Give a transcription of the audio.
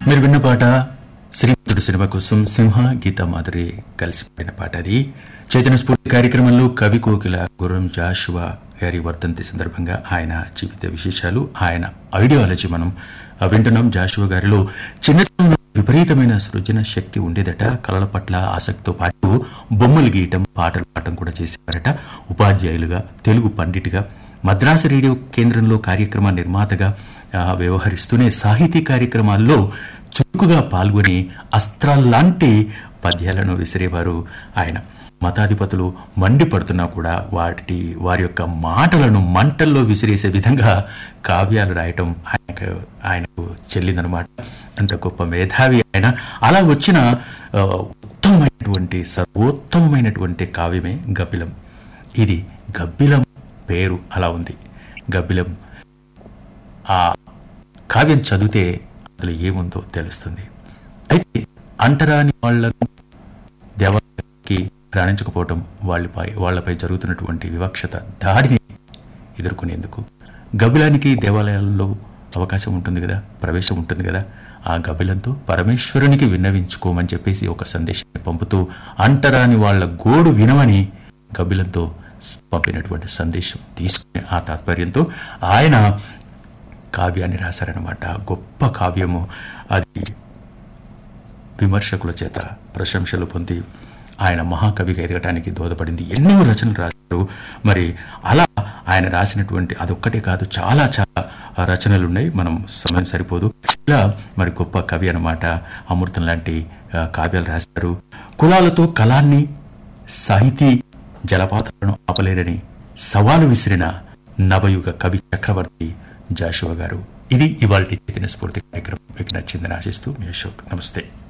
మీరు విన్న పాట శ్రీమంతుడు సినిమా కోసం సింహ గీతా మాధురి కలిసిపోయిన పాట అది చైతన్య స్ఫూర్తి కార్యక్రమంలో కవి కోకిల గురం జాషువా గారి వర్ధంతి సందర్భంగా ఆయన జీవిత విశేషాలు ఆయన ఐడియాలజీ మనం ఆ, వింటున్నాం జాషువా గారిలో చిన్నతనంలో విపరీతమైన సృజన శక్తి ఉండేదట కళల పట్ల ఆసక్తితో పాటు బొమ్మలు గీయటం పాటలు పాడటం కూడా చేసేవారట ఉపాధ్యాయులుగా తెలుగు పండిట్గా మద్రాసు రేడియో కేంద్రంలో కార్యక్రమ నిర్మాతగా ఆ, వ్యవహరిస్తూనే సాహితీ కార్యక్రమాల్లో చురుకుగా పాల్గొని అస్త్రాల్లాంటి పద్యాలను విసిరేవారు ఆయన మతాధిపతులు మండిపడుతున్నా కూడా వాటి వారి యొక్క మాటలను మంటల్లో విసిరేసే విధంగా కావ్యాలు రాయటం ఆయనకు ఆయనకు చెల్లిందనమాట అంత గొప్ప మేధావి ఆయన అలా వచ్చిన ఆ, ఉత్తమమైనటువంటి సర్వోత్తమమైనటువంటి కావ్యమే గబ్బిలం ఇది గబ్బిలం పేరు అలా ఉంది గబ్బిలం ఆ కావ్యం చదివితే అందులో ఏముందో తెలుస్తుంది అయితే అంటరాని వాళ్లను దేవాలయానికి రాణించకపోవటం వాళ్ళపై వాళ్లపై జరుగుతున్నటువంటి వివక్షత దాడిని ఎదుర్కొనేందుకు గబిలానికి దేవాలయాల్లో అవకాశం ఉంటుంది కదా ప్రవేశం ఉంటుంది కదా ఆ గబిలంతో పరమేశ్వరునికి విన్నవించుకోమని చెప్పేసి ఒక సందేశాన్ని పంపుతూ అంటరాని వాళ్ళ గోడు వినమని గబిలంతో పంపినటువంటి సందేశం తీసుకునే ఆ తాత్పర్యంతో ఆయన కావ్యాన్ని రాశారనమాట గొప్ప కావ్యము అది విమర్శకుల చేత ప్రశంసలు పొంది ఆయన మహాకవిగా ఎదగటానికి దోహదపడింది ఎన్నో రచనలు రాశారు మరి అలా ఆయన రాసినటువంటి అదొక్కటే కాదు చాలా చాలా రచనలు ఉన్నాయి మనం సమయం సరిపోదు ఇలా మరి గొప్ప కవి అన్నమాట అమృతం లాంటి ఆ, కావ్యాలు రాశారు కులాలతో కళాన్ని సాహితీ జలపాతాలను ఆపలేరని సవాలు విసిరిన నవయుగ కవి చక్రవర్తి జాషువా గారు ఇది ఇవాళ చైతన్య స్ఫూర్తి కార్యక్రమం మీకు నచ్చిందని ఆశిస్తూ మీ అశోక్ నమస్తే